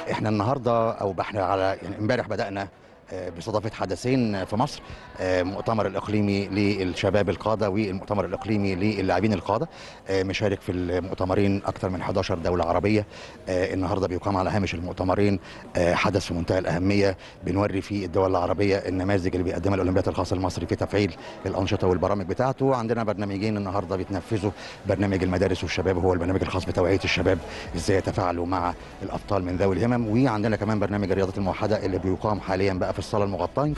احنا النهارده او احنا على يعني امبارح بدانا آه، باستضافه حدثين في مصر آه، المؤتمر الاقليمي للشباب القاده والمؤتمر الاقليمي للاعبين القاده آه، مشارك في المؤتمرين اكثر من 11 دوله عربيه آه، النهارده بيقام على هامش المؤتمرين آه، حدث في منتهى الاهميه بنوري فيه الدول العربيه النماذج اللي بيقدمها الاولمبياد الخاص المصري في تفعيل الانشطه والبرامج بتاعته عندنا برنامجين النهارده بيتنفذوا برنامج المدارس والشباب هو البرنامج الخاص بتوعيه الشباب ازاي يتفاعلوا مع الابطال من ذوي الهمم وعندنا كمان برنامج الرياضات الموحده اللي بيقام حاليا بقى في الصاله المغطاه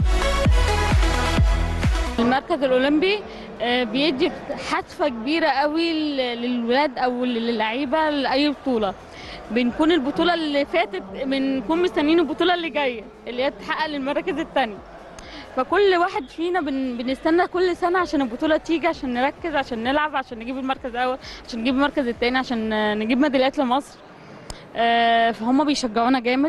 المركز الاولمبي آه، بيدي حتفه كبيره قوي ل- للولاد او للعيبه لاي بطوله بنكون البطوله اللي فاتت بنكون مستنيين البطوله اللي جايه اللي هي تحقق للمراكز الثانيه فكل واحد فينا بن... بنستنى كل سنه عشان البطوله تيجي عشان نركز عشان نلعب عشان نجيب المركز الاول عشان نجيب المركز الثاني عشان آه، نجيب ميداليات لمصر آه، فهم بيشجعونا جامد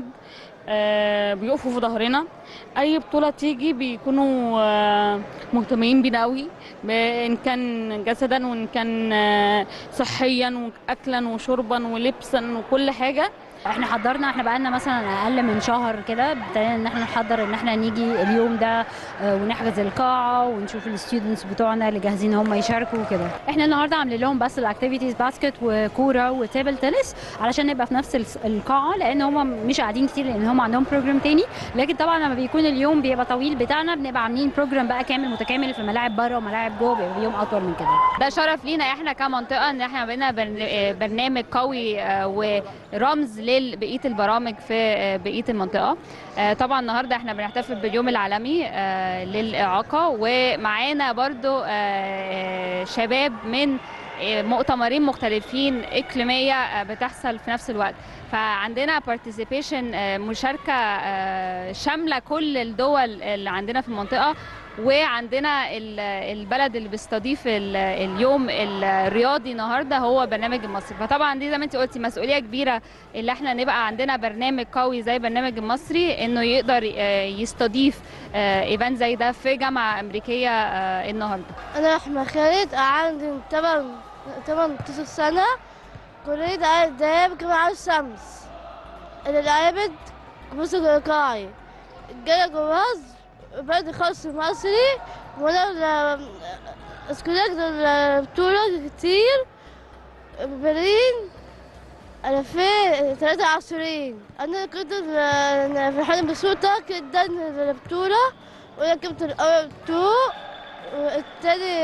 آه، بيقفوا في ظهرنا اي بطوله تيجي بيكونوا آه، مهتمين بينا قوي ب- ان كان جسدا وان كان آه، صحيا واكلا وشربا ولبسا وكل حاجه احنا حضرنا احنا بقالنا مثلا اقل من شهر كده ابتدينا ان احنا نحضر ان احنا نيجي اليوم ده آه، ونحجز القاعه ونشوف الستودنتس بتوعنا اللي جاهزين هم يشاركوا وكده احنا النهارده عاملين لهم بس الاكتيفيتيز باسكت وكوره وتيبل تنس علشان نبقى في نفس الس- القاعه لان هم مش قاعدين كتير لان هم عندهم بروجرام تاني لكن طبعا لما بيكون اليوم بيبقى طويل بتاعنا بنبقى عاملين بروجرام بقى كامل متكامل في ملاعب بره وملاعب جوه بيبقى يوم اطول من كده ده شرف لينا احنا كمنطقه ان احنا بقينا برن- آه، برنامج قوي آه، ورمز لبقيه البرامج في آه، بقيه المنطقه آه، طبعا النهارده احنا بنحتفل باليوم العالمي آه، للاعاقه ومعانا برضو آه، آه، شباب من آه، مؤتمرين مختلفين اقليميه آه، بتحصل في نفس الوقت فعندنا participation آه، مشاركه آه، شامله كل الدول اللي عندنا في المنطقه وعندنا ال- البلد اللي بيستضيف ال- اليوم الرياضي النهارده هو برنامج المصري فطبعا دي زي ما انت قلتي مسؤوليه كبيره اللي احنا نبقى عندنا برنامج قوي زي برنامج المصري انه يقدر آه، يستضيف ايفنت زي ده في جامعه امريكيه آه، النهارده أنا أحمد خالد عندي تمن تمن تسع سنة كلية آداب جامعة الشمس أنا لعبت موسيقى إيقاعي جاية جواز بعد خاص مصري وأنا اسكولات البطولة كتير برلين ألفين تلاتة وعشرين أنا كنت في- فرحانة مبسوطة جدا بالبطولة وأنا جبت الأول تو والتاني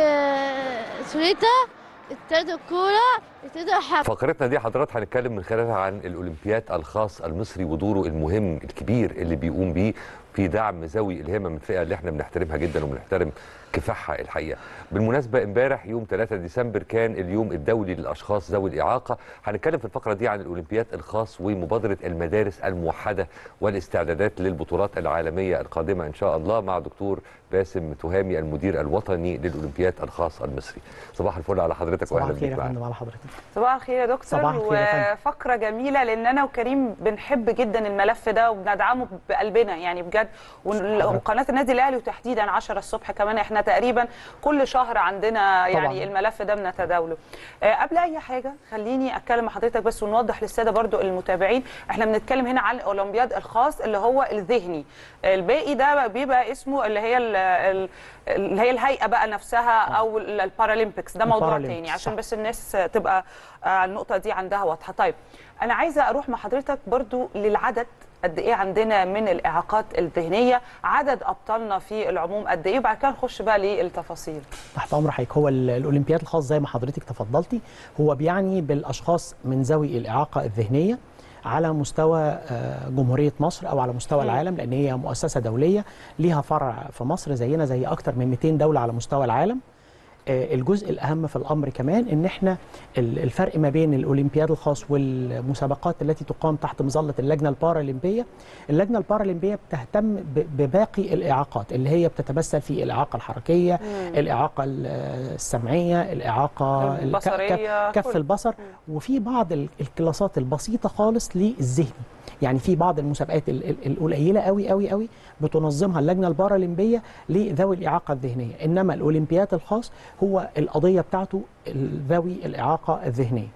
آه، سويتا التالت الكورة التالت حب فقرتنا دي حضرات هنتكلم من خلالها عن الاولمبياد الخاص المصري ودوره المهم الكبير اللي بيقوم بيه في دعم ذوي الهمم الفئه اللي احنا بنحترمها جدا وبنحترم كفاحها الحقيقه. بالمناسبه امبارح يوم 3 ديسمبر كان اليوم الدولي للاشخاص ذوي الاعاقه، هنتكلم في الفقره دي عن الاولمبياد الخاص ومبادره المدارس الموحده والاستعدادات للبطولات العالميه القادمه ان شاء الله مع دكتور باسم تهامي المدير الوطني للاولمبياد الخاص المصري. صباح الفل على حضرتك صباح واهلا الخير بيك يا معانا. فندم على حضرتك صباح الخير يا دكتور صباح الخير يا فندم. وفقره جميله لان انا وكريم بنحب جدا الملف ده وبندعمه بقلبنا يعني بجد ون- وقناه النادي الاهلي وتحديدا 10 الصبح كمان احنا تقريبا كل شهر عندنا يعني طبعاً. الملف ده بنتداوله آه، قبل اي حاجه خليني اتكلم مع حضرتك بس ونوضح للساده برضو المتابعين احنا بنتكلم هنا عن الاولمبياد الخاص اللي هو الذهني الباقي ده بيبقى اسمه اللي هي ال- ال- اللي هي الهيئه بقى نفسها او ال- البارالمبيكس ده موضوع البارالمبيكس، تاني عشان صح. بس الناس تبقى آه، النقطه دي عندها واضحه طيب انا عايزه اروح مع حضرتك برضو للعدد قد ايه عندنا من الاعاقات الذهنيه عدد ابطالنا في العموم قد ايه وبعد كده نخش بقى للتفاصيل تحت امر حضرتك هو ال- الاولمبياد الخاص زي ما حضرتك تفضلتي هو بيعني بالاشخاص من ذوي الاعاقه الذهنيه على مستوى آه، جمهوريه مصر او على مستوى مم. العالم لان هي مؤسسه دوليه ليها فرع في مصر زينا زي اكتر من 200 دوله على مستوى العالم آه، الجزء الاهم في الامر كمان ان احنا ال- الفرق ما بين الاولمبياد الخاص والمسابقات التي تقام تحت مظله اللجنه البارالمبيه اللجنه البارالمبيه بتهتم ب- بباقي الاعاقات اللي هي بتتمثل في الاعاقه الحركيه الاعاقه ال- السمعيه الاعاقه الك- البصرية، ك- كف كل- البصر وفي بعض ال- الكلاسات البسيطه خالص للذهني يعني في بعض المسابقات ال- ال- القليله قوي قوي قوي بتنظمها اللجنه البارالمبيه لذوي الاعاقه الذهنيه انما الاولمبياد الخاص هو القضيه بتاعته ذوي الاعاقه الذهنيه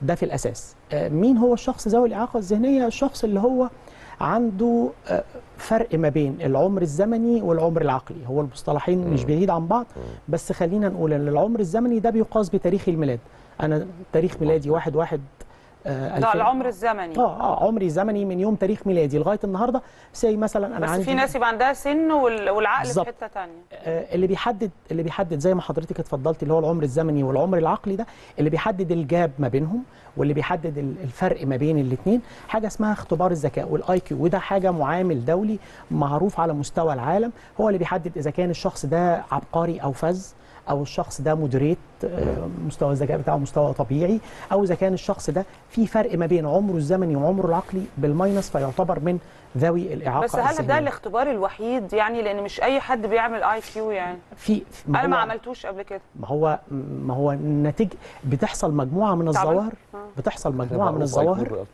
ده في الاساس آه، مين هو الشخص ذوي الاعاقه الذهنيه الشخص اللي هو عنده آه، فرق ما بين العمر الزمني والعمر العقلي هو المصطلحين مش بعيد عن بعض بس خلينا نقول ان العمر الزمني ده بيقاس بتاريخ الميلاد انا تاريخ ميلادي واحد واحد آه ده 2000 العمر الزمني اه اه عمري الزمني من يوم تاريخ ميلادي لغايه النهارده زي مثلا انا بس عندي في ناس يبقى عندها سن وال- والعقل بالظبط. في حته ثانيه آه، اللي بيحدد اللي بيحدد زي ما حضرتك اتفضلتي اللي هو العمر الزمني والعمر العقلي ده اللي بيحدد الجاب ما بينهم واللي بيحدد ال- الفرق ما بين الاثنين حاجه اسمها اختبار الذكاء والاي كيو وده حاجه معامل دولي معروف على مستوى العالم هو اللي بيحدد اذا كان الشخص ده عبقري او فذ او الشخص ده مودريت آه، مستوى الذكاء بتاعه مستوى طبيعي او اذا كان الشخص ده في فرق ما بين عمره الزمني وعمره العقلي بالماينس فيعتبر من ذوي الاعاقه بس هل ده الذهنية. الاختبار الوحيد يعني لان مش اي حد بيعمل اي كيو يعني في ما انا ما هو- عملتوش قبل كده ما هو ما هو نتيجة بتحصل مجموعة من تعبان؟ الظواهر آه. بتحصل مجموعة من الظواهر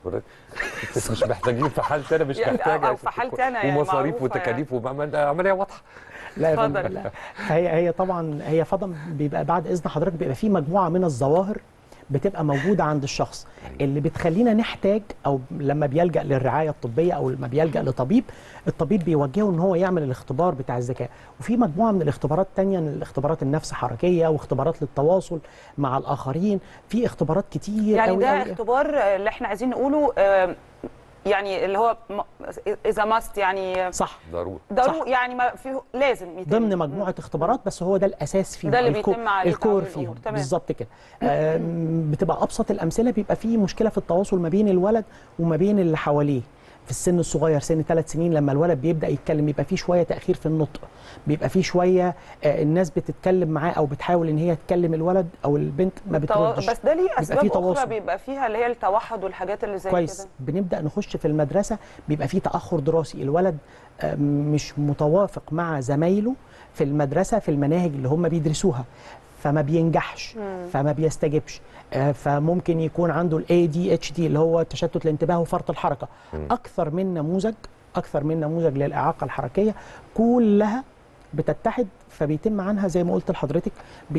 مش محتاجين في حالتي انا مش يعني محتاج أو في حالتي أنا يعني ومصاريف معروفة وتكاليف ومعمل- عمليه واضحه لا يا فندم، اتفضل. لا. هي هي طبعا هي فضل بيبقى بعد اذن حضرتك بيبقى في مجموعة من الظواهر بتبقى موجودة عند الشخص اللي بتخلينا نحتاج او لما بيلجأ للرعاية الطبية او لما بيلجأ لطبيب الطبيب بيوجهه ان هو يعمل الاختبار بتاع الذكاء وفي مجموعة من الاختبارات تانية من الاختبارات النفس حركية واختبارات للتواصل مع الاخرين في اختبارات كتير يعني أوي ده أوي. اختبار آه، اللي احنا عايزين نقوله آه، يعني اللي هو م- اذا ماست يعني صح ضروري ضروري يعني ما فيه لازم يتم ضمن مجموعه اختبارات بس هو ده الاساس فيه ده اللي الكو- بيتم عليه الكور تعامل الأمور. فيهم تمام. بالظبط كده آم، بتبقى ابسط الامثله بيبقى فيه مشكله في التواصل ما بين الولد وما بين اللي حواليه في السن الصغير سن ثلاث سنين لما الولد بيبدا يتكلم بيبقى فيه شويه تاخير في النطق بيبقى فيه شويه آه، الناس بتتكلم معاه او بتحاول ان هي تكلم الولد او البنت ما تو- بتردش بس ده ليه بيبقى اسباب فيه اخرى تواصل. بيبقى فيها اللي هي التوحد والحاجات اللي زي كويس كده بنبدا نخش في المدرسه بيبقى فيه تاخر دراسي الولد آه، مش متوافق مع زمايله في المدرسه في المناهج اللي هم بيدرسوها فما بينجحش فما بيستجبش آه، فممكن يكون عنده الاي دي اتش دي اللي هو تشتت الانتباه وفرط الحركه اكثر من نموذج اكثر من نموذج للاعاقه الحركيه كلها بتتحد فبيتم عنها زي ما قلت لحضرتك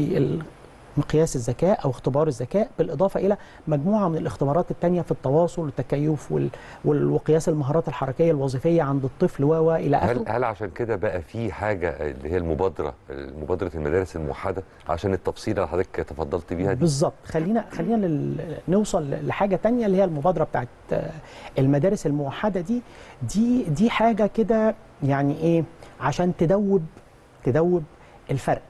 مقياس الذكاء او اختبار الذكاء بالاضافه الى مجموعه من الاختبارات التانية في التواصل والتكيف وال... وال- وقياس المهارات الحركيه الوظيفيه عند الطفل و و الى هل اخره هل عشان كده بقى في حاجه اللي هي المبادره مبادره المدارس الموحده عشان التفصيله اللي حضرتك تفضلت بيها دي بالظبط خلينا خلينا لل... نوصل لحاجه تانية اللي هي المبادره بتاعت آه، المدارس الموحده دي دي دي حاجه كده يعني ايه عشان تدوب تدوب الفرق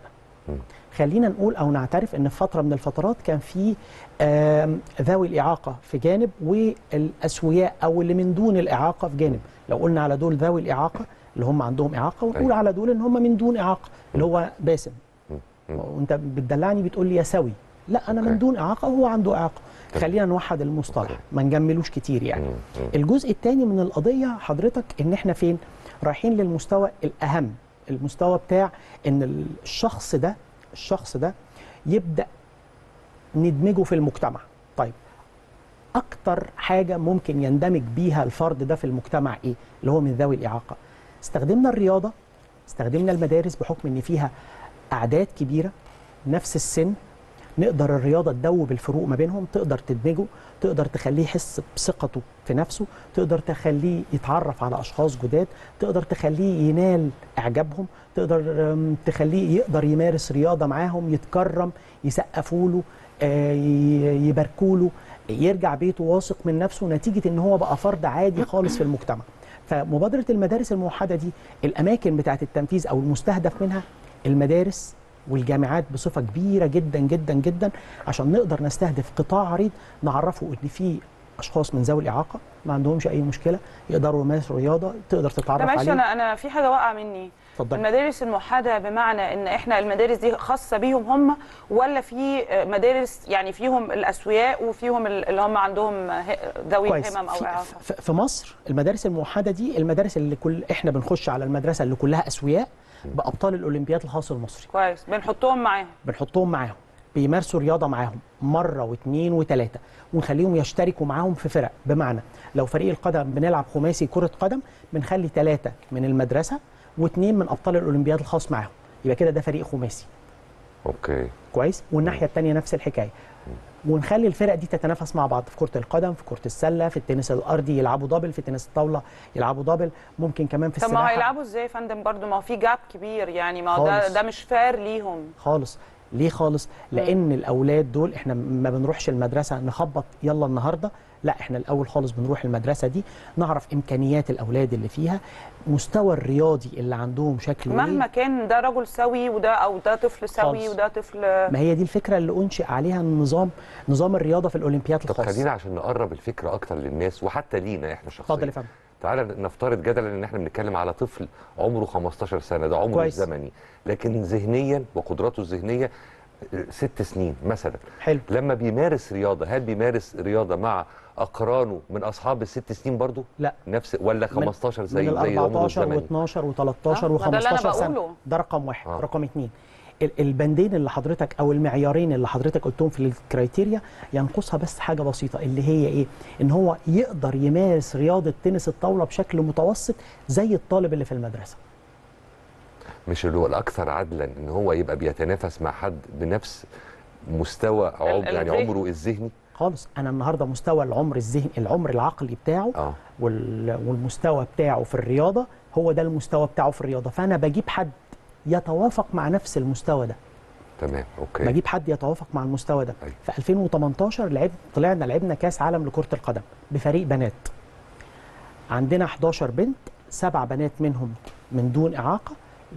خلينا نقول او نعترف ان في فتره من الفترات كان في آم، ذوي الاعاقه في جانب والاسوياء او اللي من دون الاعاقه في جانب لو قلنا على دول ذوي الاعاقه اللي هم عندهم اعاقه ونقول أيوة. على دول ان هم من دون اعاقه اللي هو باسم وانت بتدلعني بتقول لي يا سوي لا انا أوكي. من دون اعاقه وهو عنده اعاقه تمام. خلينا نوحد المصطلح أوكي. ما نجملوش كتير يعني مم. مم. الجزء الثاني من القضيه حضرتك ان احنا فين رايحين للمستوى الاهم المستوى بتاع ان الشخص ده الشخص ده يبدا ندمجه في المجتمع طيب اكتر حاجه ممكن يندمج بيها الفرد ده في المجتمع ايه اللي هو من ذوي الاعاقه استخدمنا الرياضه استخدمنا المدارس بحكم ان فيها اعداد كبيره نفس السن نقدر الرياضه تدوب الفروق ما بينهم تقدر تدمجه تقدر تخليه يحس بثقته في نفسه تقدر تخليه يتعرف على اشخاص جداد تقدر تخليه ينال اعجابهم تقدر أم، تخليه يقدر يمارس رياضه معاهم يتكرم يسقفوا له آه، ي- يباركوا له يرجع بيته واثق من نفسه نتيجه ان هو بقى فرد عادي خالص في المجتمع فمبادره المدارس الموحده دي الاماكن بتاعه التنفيذ او المستهدف منها المدارس والجامعات بصفه كبيره جدا جدا جدا عشان نقدر نستهدف قطاع عريض نعرفه ان في اشخاص من ذوي الاعاقه ما عندهمش اي مشكله يقدروا يمارسوا رياضه تقدر طب تتعرف معلش عليه انا انا في حاجه واقعه مني اتفضل المدارس الموحده بمعنى ان احنا المدارس دي خاصه بيهم هم ولا في مدارس يعني فيهم الاسوياء وفيهم اللي هم عندهم ه- ذوي كويس همم او في, اعاقه في, في مصر المدارس الموحده دي المدارس اللي كل احنا بنخش على المدرسه اللي كلها اسوياء بابطال الاولمبياد الخاص المصري كويس بنحطهم معاهم بنحطهم معاهم بيمارسوا رياضه معاهم مره واثنين وثلاثه ونخليهم يشتركوا معاهم في فرق بمعنى لو فريق القدم بنلعب خماسي كره قدم بنخلي ثلاثه من المدرسه واثنين من ابطال الاولمبياد الخاص معاهم يبقى كده ده فريق خماسي اوكي كويس والناحيه الثانيه نفس الحكايه ونخلي الفرق دي تتنافس مع بعض في كره القدم في كره السله في التنس الارضي يلعبوا دبل في تنس الطاوله يلعبوا دبل ممكن كمان في طب ما السباحه هيلعبوا ازاي يا فندم برضو ما هو في جاب كبير يعني ما هو ده خالص. ده مش فار ليهم خالص ليه خالص لان الاولاد دول احنا ما بنروحش المدرسه نخبط يلا النهارده لا احنا الاول خالص بنروح المدرسه دي نعرف امكانيات الاولاد اللي فيها مستوى الرياضي اللي عندهم شكله مهما ايه كان ده رجل سوي وده او ده طفل سوي خالص. وده طفل ما هي دي الفكره اللي انشئ عليها النظام نظام الرياضه في الاولمبياد طب الخاص خلينا عشان نقرب الفكره اكتر للناس وحتى لينا احنا شخصيا اتفضل يا فندم تعالى نفترض جدلا ان احنا بنتكلم على طفل عمره 15 سنه ده عمره كويس. الزمني لكن ذهنيا وقدراته الذهنيه آه، ست سنين مثلا حلو لما بيمارس رياضه هل بيمارس رياضه مع اقرانه من اصحاب الست سنين برضو لا نفس ولا 15 زي من ال زي عمره 14 الزمني و12 و13 آه، ما ده اللي أنا و15 سنه بقوله. ده رقم واحد آه. رقم اثنين ال- البندين اللي حضرتك او المعيارين اللي حضرتك قلتهم في الكرايتيريا ينقصها بس حاجه بسيطه اللي هي ايه ان هو يقدر يمارس رياضه تنس الطاوله بشكل متوسط زي الطالب اللي في المدرسه مش اللي هو الاكثر عدلا ان هو يبقى بيتنافس مع حد بنفس مستوى عمر ال- يعني الذهن. عمره الذهني خالص انا النهارده مستوى العمر الذهني العمر العقلي بتاعه اه وال- والمستوى بتاعه في الرياضه هو ده المستوى بتاعه في الرياضه فانا بجيب حد يتوافق مع نفس المستوى ده تمام اوكي بجيب حد يتوافق مع المستوى ده أيوة. في 2018 لعب طلعنا لعبنا كاس عالم لكره القدم بفريق بنات عندنا 11 بنت سبع بنات منهم من دون اعاقه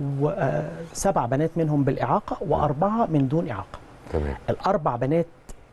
وسبع بنات منهم بالاعاقه واربعه من دون اعاقه تمام الاربع بنات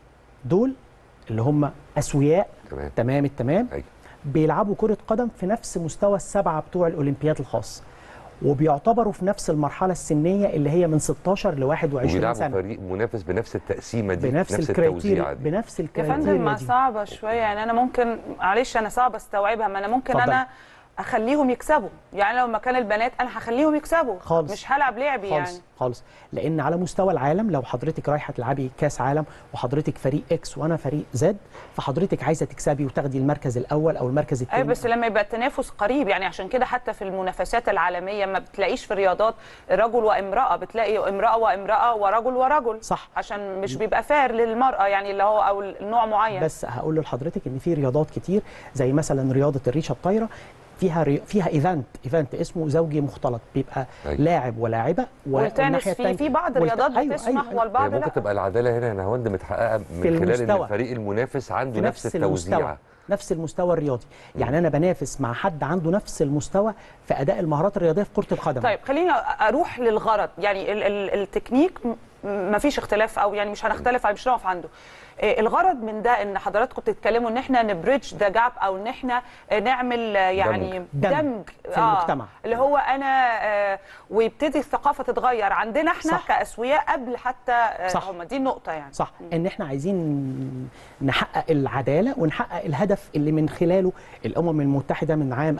دول اللي هم اسوياء تمام تمام التمام أيوة. بيلعبوا كره قدم في نفس مستوى السبعه بتوع الاولمبياد الخاص وبيعتبروا في نفس المرحله السنيه اللي هي من 16 ل 21 وبيلعبوا سنه فريق منافس بنفس التقسيمه دي بنفس نفس الكرايتيريا التوزيعه دي بنفس يا الكرايتيريا فندم ما دي. صعبه شويه يعني انا ممكن معلش انا صعب استوعبها ما انا ممكن اتفضل. انا اخليهم يكسبوا يعني لو مكان البنات انا هخليهم يكسبوا خالص. مش هلعب لعب خالص يعني خالص لان على مستوى العالم لو حضرتك رايحه تلعبي كاس عالم وحضرتك فريق اكس وانا فريق زد فحضرتك عايزه تكسبي وتاخدي المركز الاول او المركز الثاني اي بس لما يبقى التنافس قريب يعني عشان كده حتى في المنافسات العالميه ما بتلاقيش في الرياضات رجل وامراه بتلاقي امراه وامراه ورجل ورجل صح عشان مش بيبقى فار للمراه يعني اللي هو او النوع معين بس هقول لحضرتك ان في رياضات كتير زي مثلا رياضه الريشه الطايره فيها ري... فيها ايفنت ايفنت اسمه زوجي مختلط بيبقى أيوة. لاعب ولاعبه و- والتنس والناحية في التانية- في بعض والت- الرياضات أيوة، بتسمح أيوة، أيوة. والبعض هي لا ممكن تبقى العداله هنا يا نهاوند متحققه من في خلال ان المستوى. الفريق المنافس عنده في نفس نفس المستوى التوزيعه نفس المستوى الرياضي يعني انا بنافس مع حد عنده نفس المستوى في اداء المهارات الرياضيه في كره القدم طيب خليني اروح للغرض يعني ال ال التكنيك ما فيش اختلاف او يعني مش هنختلف عليه مش هنقف عنده آه، الغرض من ده ان حضراتكم بتتكلموا ان احنا نبريدج ذا جاب او ان احنا آه، نعمل آه، يعني دمج. دمج في المجتمع. اللي هو انا آه، ويبتدي الثقافه تتغير عندنا احنا صح. كاسوياء قبل حتى آه، صح. هم دي النقطه يعني صح ان احنا عايزين نحقق العداله ونحقق الهدف اللي من خلاله الامم المتحده من عام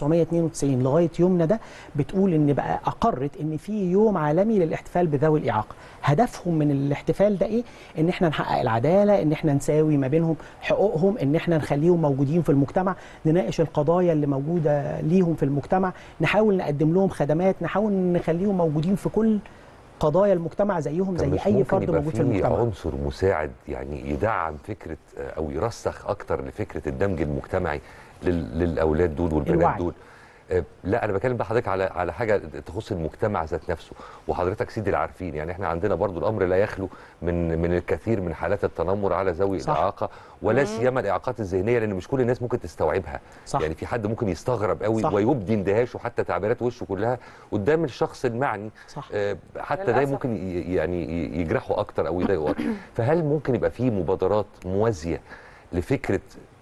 1992 لغايه يومنا ده بتقول ان بقى اقرت ان في يوم عالمي للاحتفال بذوي الاعاقه هدفهم من الاحتفال ده ايه ان احنا نحقق العداله ان احنا نساوي ما بينهم حقوقهم ان احنا نخليهم موجودين في المجتمع نناقش القضايا اللي موجوده ليهم في المجتمع نحاول نقدم لهم خدمات نحاول نخليهم موجودين في كل قضايا المجتمع زيهم طب زي مش اي ممكن فرد يبقى موجود في في المجتمع عنصر مساعد يعني يدعم فكره آه، او يرسخ اكتر لفكره الدمج المجتمعي لل- للاولاد دول والبنات الوعي. دول آه، لا انا بكلم بقى حضرتك على على حاجه تخص المجتمع ذات نفسه وحضرتك سيدي العارفين يعني احنا عندنا برضو الامر لا يخلو من من الكثير من حالات التنمر على ذوي صح. الاعاقه ولا سيما الاعاقات الذهنيه لان مش كل الناس ممكن تستوعبها صح. يعني في حد ممكن يستغرب قوي صح. ويبدي اندهاشه حتى تعبيرات وشه كلها قدام الشخص المعني صح. آه، حتى ده للأسف. ممكن ي- يعني ي- يجرحوا اكتر او يضايقوا اكتر فهل ممكن يبقى في مبادرات موازيه لفكره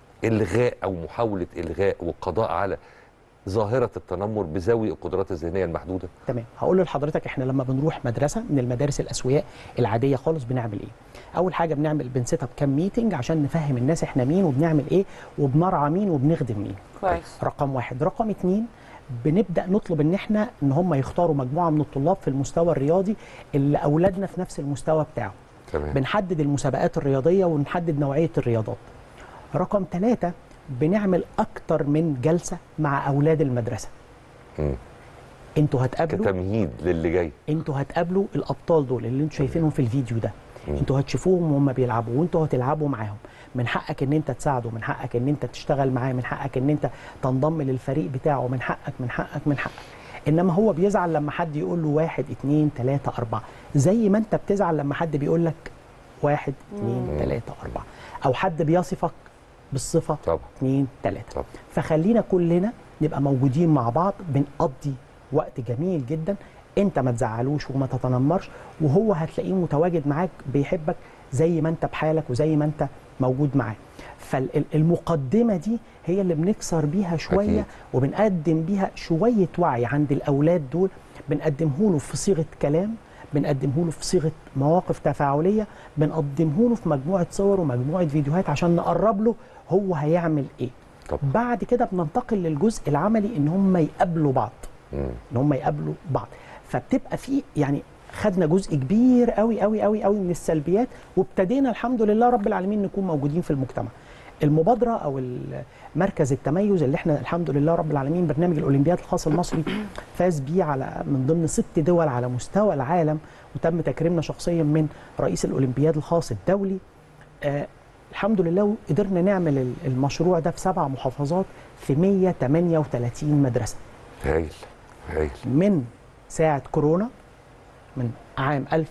الغاء او محاوله الغاء والقضاء على ظاهره التنمر بذوي القدرات الذهنيه المحدوده تمام هقول لحضرتك احنا لما بنروح مدرسه من المدارس الاسوياء العاديه خالص بنعمل ايه اول حاجه بنعمل بنسيت اب كام ميتنج عشان نفهم الناس احنا مين وبنعمل ايه وبنرعى مين وبنخدم مين كويس رقم واحد رقم اتنين بنبدا نطلب ان احنا ان هم يختاروا مجموعه من الطلاب في المستوى الرياضي اللي اولادنا في نفس المستوى بتاعه تمام بنحدد المسابقات الرياضيه ونحدد نوعيه الرياضات رقم ثلاثة بنعمل اكتر من جلسه مع اولاد المدرسه مم. انتوا هتقابلوا كتمهيد للي جاي انتوا هتقابلوا الابطال دول اللي انتوا شايفينهم في الفيديو ده انتوا هتشوفوهم وهم بيلعبوا وانتوا هتلعبوا معاهم من حقك ان انت تساعده من حقك ان انت تشتغل معاه من حقك ان انت تنضم للفريق بتاعه من حقك من حقك من حقك انما هو بيزعل لما حد يقول له واحد اتنين تلاته اربعه زي ما انت بتزعل لما حد بيقول لك واحد اتنين تلاته اربعه او حد بيصفك بالصفه طبعا اتنين تلاته طبعا فخلينا كلنا نبقى موجودين مع بعض بنقضي وقت جميل جدا انت ما تزعلوش وما تتنمرش وهو هتلاقيه متواجد معاك بيحبك زي ما انت بحالك وزي ما انت موجود معاه فالمقدمة دي هي اللي بنكسر بيها شوية أكيد. وبنقدم بيها شوية وعي عند الأولاد دول بنقدمه له في صيغة كلام بنقدمه له في صيغة مواقف تفاعلية بنقدمه له في مجموعة صور ومجموعة فيديوهات عشان نقرب له هو هيعمل ايه طبعا بعد كده بننتقل للجزء العملي ان هم يقابلوا بعض مم. ان هم يقابلوا بعض فبتبقى في يعني خدنا جزء كبير قوي قوي قوي قوي من السلبيات وابتدينا الحمد لله رب العالمين نكون موجودين في المجتمع المبادره او مركز التميز اللي احنا الحمد لله رب العالمين برنامج الاولمبياد الخاص المصري فاز بيه على من ضمن ست دول على مستوى العالم وتم تكريمنا شخصيا من رئيس الاولمبياد الخاص الدولي آه الحمد لله قدرنا نعمل ال- المشروع ده في سبع محافظات في 138 مدرسه هايل هايل من ساعة كورونا من عام 1000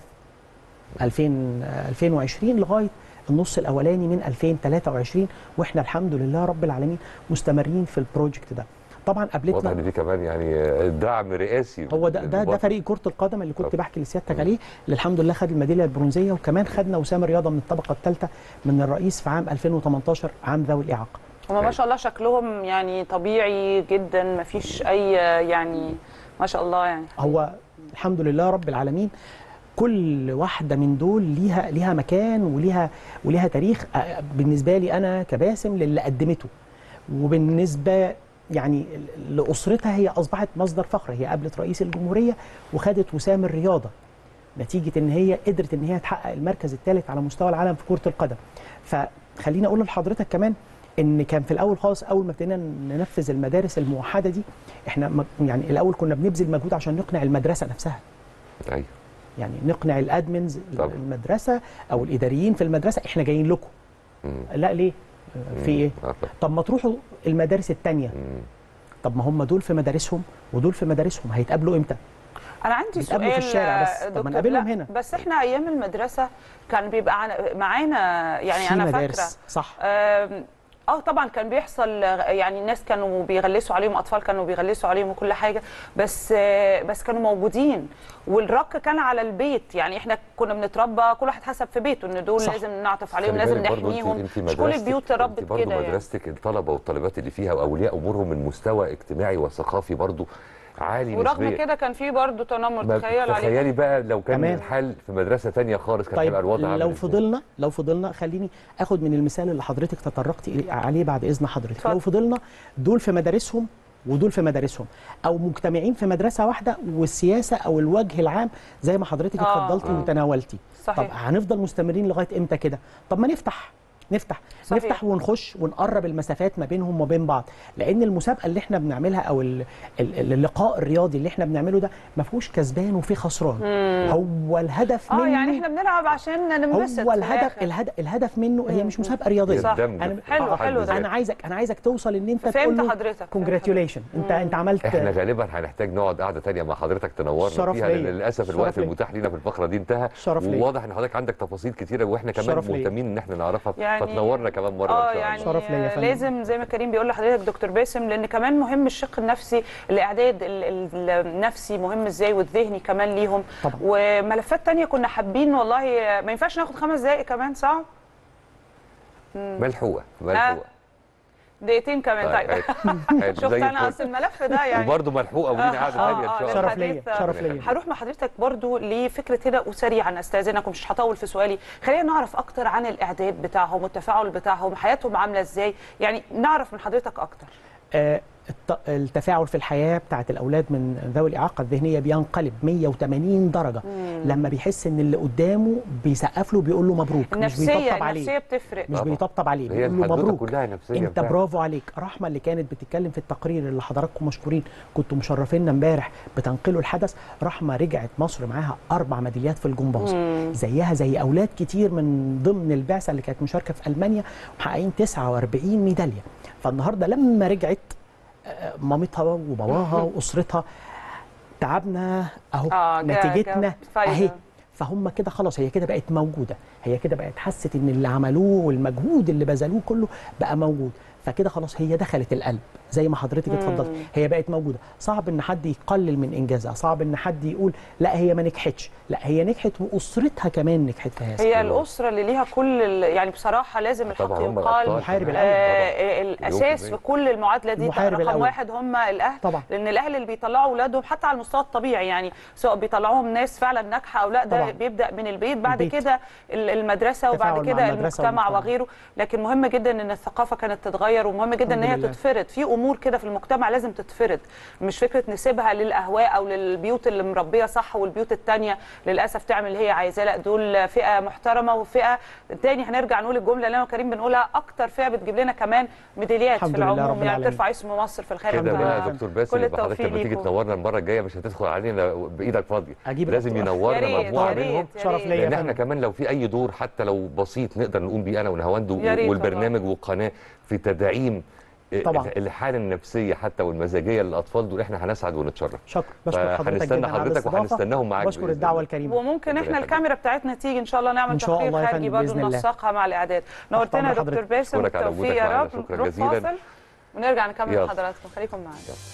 2000 آه، 2020 لغاية النص الأولاني من 2023 وإحنا الحمد لله رب العالمين مستمرين في البروجكت ده طبعا واضح قابلتنا ان دي كمان يعني دعم رئاسي هو ده ده, ده للمبادرة. فريق كرة القدم اللي كنت طب. بحكي لسيادتك عليه اللي الحمد لله خد الميدالية البرونزية وكمان خدنا وسام الرياضة من الطبقة الثالثة من الرئيس في عام 2018 عام ذوي الإعاقة هما ما شاء الله شكلهم يعني طبيعي جدا ما فيش اي يعني ما شاء الله يعني هو الحمد لله رب العالمين كل واحده من دول ليها ليها مكان وليها وليها تاريخ آه، بالنسبه لي انا كباسم للي قدمته وبالنسبه يعني لاسرتها هي اصبحت مصدر فخر هي قابلت رئيس الجمهوريه وخدت وسام الرياضه نتيجه ان هي قدرت ان هي تحقق المركز الثالث على مستوى العالم في كره القدم فخليني اقول لحضرتك كمان ان كان في الاول خالص اول ما ابتدينا ننفذ المدارس الموحده دي احنا م- يعني الاول كنا بنبذل مجهود عشان نقنع المدرسه نفسها ايوه يعني نقنع الادمنز طبعا. المدرسه او الاداريين في المدرسه احنا جايين لكم مم. لا ليه في ايه آه، طبعا. طب ما تروحوا المدارس التانية مم. طب ما هم دول في مدارسهم ودول في مدارسهم هيتقابلوا امتى انا عندي بيتقابلوا سؤال في الشارع بس. آه، طب ما دكتور، نقابلهم لا، هنا. بس احنا ايام المدرسه كان بيبقى عن- معانا يعني في انا مدارس فاكره صح آم، اه طبعا كان بيحصل آه، يعني الناس كانوا بيغلسوا عليهم اطفال كانوا بيغلسوا عليهم وكل حاجه بس آه، بس كانوا موجودين والرق كان على البيت يعني احنا كنا بنتربى كل واحد حسب في بيته ان دول صح. لازم نعطف عليهم خلي لازم بالك برضو نحميهم انت مش كل البيوت ربت انت برضو كده يعني مدرستك الطلبه والطالبات اللي فيها واولياء امورهم من مستوى اجتماعي وثقافي برضو عالي ورغم نسبيا كده كان في برضه تنمر ما- تخيل عليه تخيلي بقى لو كان كمان. الحال في مدرسه تانية خالص كان طيب هيبقى الوضع عامل لو ازاي؟ فضلنا لو فضلنا خليني اخد من المثال اللي حضرتك تطرقت إليه- عليه بعد اذن حضرتك اتفضل. لو فضلنا دول في مدارسهم ودول في مدارسهم او مجتمعين في مدرسه واحده والسياسه او الوجه العام زي ما حضرتك آه. اتفضلتي آه. وتناولتي طب صحيح هنفضل مستمرين لغايه امتى كده طب ما نفتح نفتح صحيح. نفتح ونخش ونقرب المسافات ما بينهم وبين بعض لان المسابقه اللي احنا بنعملها او ال- ال- اللقاء الرياضي اللي احنا بنعمله ده ما فيهوش كسبان وفيه خسران هو الهدف اه منه يعني احنا بنلعب عشان ننبسط هو في الهدف الآخر. الهدف الهدف منه هي مش مسابقه رياضيه صح. الدمج انا حلو، آه، حلو ده. انا عايزك انا عايزك توصل ان انت فهمت تقول له حضرتك، فهمت كونجراتيوليشن انت انت عملت احنا غالبا هنحتاج نقعد قعده تانية مع حضرتك تنورنا شرف فيها ليا. لان للاسف شرف الوقت ليا. المتاح لينا في الفقره دي انتهى شرف ليا. وواضح ان حضرتك عندك تفاصيل كتيره واحنا كمان شرف ليا. مهتمين ان احنا نعرفها يعني- فتنورنا كمان مره اه ان شاء يعني الله شرف ليا يا فندم. لازم زي ما كريم بيقول لحضرتك دكتور باسم لان كمان مهم الشق النفسي الاعداد ال- ال- النفسي مهم ازاي والذهني كمان ليهم طبعا. وملفات تانية كنا حابين والله ما ينفعش ناخد خمس دقائق كمان صعب ملحوقه ملحوقه دقيقتين كمان طيب, حلو، شفت زي انا الفل. اصل الملف ده يعني وبرضه ملحوقه ولينا قعده آه، ثانيه ان آه، شاء لا، الله شرف ليا الحديث- شرف ليا هروح مع حضرتك برضو لفكره هنا وسريعا استاذنكم مش هطول في سؤالي خلينا نعرف اكتر عن الاعداد بتاعهم والتفاعل بتاعهم حياتهم عامله ازاي يعني نعرف من حضرتك اكتر آه، ط- التفاعل في الحياه بتاعت الاولاد من ذوي الاعاقه الذهنيه بينقلب 180 درجه لما بيحس ان اللي قدامه بيسقف له بيقول له مبروك مش النفسيه بيطبطب عليه النفسيه بتفرق مش طبعا. بيطبطب عليه هي بيقول له الحدوته مبروك كلها نفسيه انت فعلا. برافو عليك رحمه اللي كانت بتتكلم في التقرير اللي حضراتكم مشكورين كنتوا مشرفينا امبارح بتنقلوا الحدث رحمه رجعت مصر معاها اربع ميداليات في الجمباز زيها زي اولاد كتير من ضمن البعثه اللي كانت مشاركه في المانيا محققين 49 ميداليه فالنهارده لما رجعت آه، مامتها وباباها واسرتها تعبنا اهو آه، جا- نتيجتنا جا فايدة. اهي فهم كده خلاص هي كده بقت موجوده هي كده بقت حست ان اللي عملوه والمجهود اللي بذلوه كله بقى موجود فكده خلاص هي دخلت القلب زي ما حضرتك اتفضلت هي بقت موجوده صعب ان حد يقلل من انجازها صعب ان حد يقول لا هي ما نجحتش لا هي نجحت واسرتها كمان نجحت في هذا هي الاسره اللي ليها كل ال- يعني بصراحه لازم الحق طبعا هم يقال الأبطال محارب كمان. الأول. آه طبعاً. الاساس مليون في كل المعادله دي المحارب رقم الأول. واحد هم الاهل طبعاً. لان الاهل اللي بيطلعوا اولادهم حتى على المستوى الطبيعي يعني سواء بيطلعوهم ناس فعلا ناجحه او لا ده طبعاً. بيبدا من البيت بعد البيت. كده ال- المدرسه وبعد تفاعل مع كده المدرسة المجتمع والمجتمع. وغيره لكن مهم جدا ان الثقافه كانت تتغير ومهم جدا ان الحمد هي لله. تتفرض في امور كده في المجتمع لازم تتفرض مش فكره نسيبها للاهواء او للبيوت اللي مربيه صح والبيوت التانية للاسف تعمل اللي هي عايزاه لا دول فئه محترمه وفئه تاني هنرجع نقول الجمله اللي انا وكريم بنقولها اكتر فئه بتجيب لنا كمان ميداليات الحمد في لله رب العموم يعني العالمين. بترفع اسم مصر في الخارج كده الحمد بقى لله. يا دكتور باسم كل يبقى حضرتك التوفيق لما تيجي ليكم. تنورنا المره الجايه مش هتدخل علينا بايدك فاضيه أجيب لازم الدكتور. يا ينورنا ريت مجموعه يا ريت منهم يا شرف ريت. ليا. لان يا احنا فندم. كمان لو في اي دور حتى لو بسيط نقدر نقوم بيه انا ونهاوند و- يا ريت والبرنامج والقناه في تدعيم طبعاً. الحاله النفسيه حتى والمزاجيه للاطفال دول احنا هنسعد ونتشرف شكرا بشكر حضرتك فهنستنى جدا على حضرتك الاستضافة. وهنستناهم معاك بشكر بإذن الدعوه الله. الكريمه وممكن ربنا احنا يخليك. الكاميرا بتاعتنا تيجي ان شاء الله نعمل إن شاء تقرير الله يا خارجي فندم، برضه بإذن الله. ننسقها مع الاعداد نورتنا يا أمر دكتور حضرتك. باسم أشكرك على بالتوفيق وجودك يا معنا. رب شكرا نروح جزيلاً. فاصل ونرجع نكمل يلا. مع حضراتكم خليكم معانا